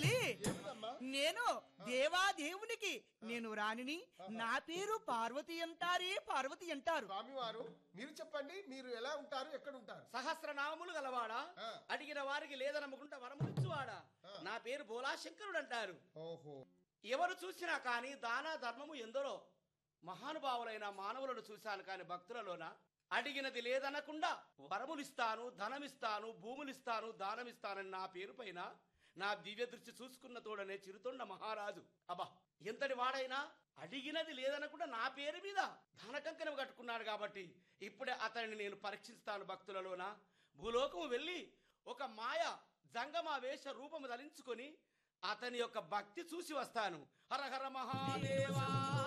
తల్లి ఏమిటమ్మా నేను దేవాదేవునికి నేను రాణిని నా పేరు పార్వతి అంటారే పార్వతి అంటారు స్వామివారు మీరు చెప్పండి మీరు ఎలా ఉంటారు ఎక్కడ ఉంటారు సహస్రనామములు గలవాడా ఆ. అడిగిన వారికి లేదనమ్మకుంటా వరములిచ్చువాడా ఆ. నా పేరు బోలాశంకరుడు అంటారు ఓహో ఎవరు చూసినా కానీ దాన ధర్మము ఎందరో మహానుభావులైన మానవులను చూశాను కానీ భక్తులలోన అడిగినది లేదనకుండా వరములిస్తాను ధనమిస్తాను భూములిస్తాను దానమిస్తానని నా పేరు పైన నా దివ్య దృష్టి చూసుకున్న తోడనే చిరుతొండ మహారాజు అబ్బా ఎంతటి వాడైనా అడిగినది లేదనకుండా నా పేరు మీద ధనకంకణం కట్టుకున్నాడు కాబట్టి ఇప్పుడే అతన్ని నేను పరీక్షిస్తాను భక్తులలోన భూలోకము వెళ్ళి ఒక మాయ జంగమ వేష రూపము ధరించుకొని అతని యొక్క భక్తి చూసి వస్తాను హర హర మహాదేవా